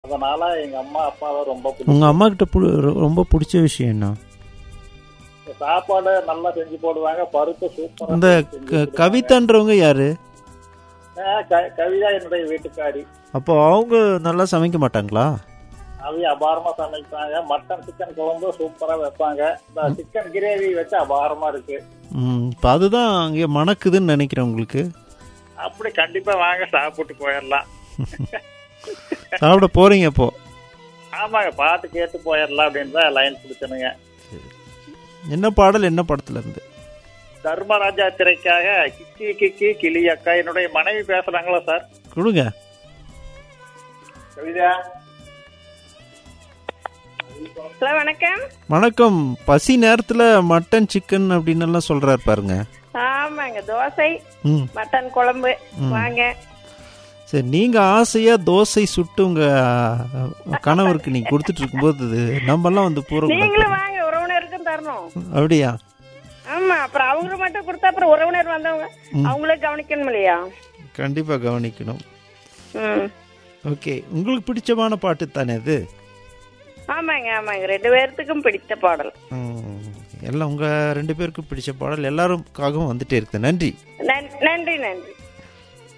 அதனால எங்க அம்மா அப்பாவை ரொம்ப பிடிக்கும் உங்கள் அம்மா கிட்ட பு- ரொம்ப பிடிச்ச விஷயம் என்ன சாப்பாடு நல்லா செஞ்சு போடுவாங்க பருப்பு சூப்பரா இந்த செஞ்சு க- கொடுப்பாங்க. கவிதான்றவங்க யாரு ஆ, க- கவிதா என்னுடைய வீட்டுக்காரி அப்போ அவங்க நல்லா சமைக்க மாட்டாங்களா அவைய அபாரமா சமைப்பாங்க மட்டன் சிக்கன் குழம்பு சூப்பரா வைப்பாங்க இந்த சிக்கன் கிரேவி வச்சு அபாரமா இருக்கு ம் இப்போ அதுதான் அங்கே மணக்குதுன்னு நினைக்கிறேன் உங்களுக்கு அப்படி கண்டிப்பா வாங்க சாப்பிட்டு போயிடலாம் சாப்பிட போறீங்க அப்போ ஆமாங்க பாட்டு கேட்டு போயிடலாம் அப்படின்னு தான் லைன் பிடிச்சனுங்க என்ன பாடல் என்ன படத்துல இருந்து தர்மராஜா திரைக்காக கிக்கி கிக்கி கிளி அக்கா என்னுடைய மனைவி பேசுறாங்களா சார் கொடுங்க கவிதா ஹலோ வணக்கம் வணக்கம் பசி நேரத்துல மட்டன் சிக்கன் அப்படின்னு எல்லாம் சொல்றாரு பாருங்க ஆமாங்க தோசை ம் மட்டன் குழம்பு வாங்க சரி நீங்க ஆசையா தோசை சுட்டு உங்க அஹ், கணவருக்கு நீங்க கொடுத்துட்டு இருக்கும்போது இது நம்ம எல்லாம் வந்து பூரா நீங்களும் வாங்க உறவினருக்கும் தரணும் அப்படியா ஆமா அப்புறம் அவங்க மட்டும் கொடுத்தா அப்புறம் உறவினர் வந்தவங்க அவங்களே கவனிக்கணும் இல்லையா கண்டிப்பா கவனிக்கணும் ம் ஓகே உங்களுக்கு பிடிச்சமான பாட்டு தானே இது ஆமாங்க ஆமாங்க ரெண்டு பேர்த்துக்கும் பிடித்த பாடல் ம், எல்லாம் உங்க ரெண்டு பேருக்கும் பிடிச்ச பாடல் எல்லாருக்காகவும் வந்துட்டே இருக்கு நன்றி நன்- நன்றி நன்றி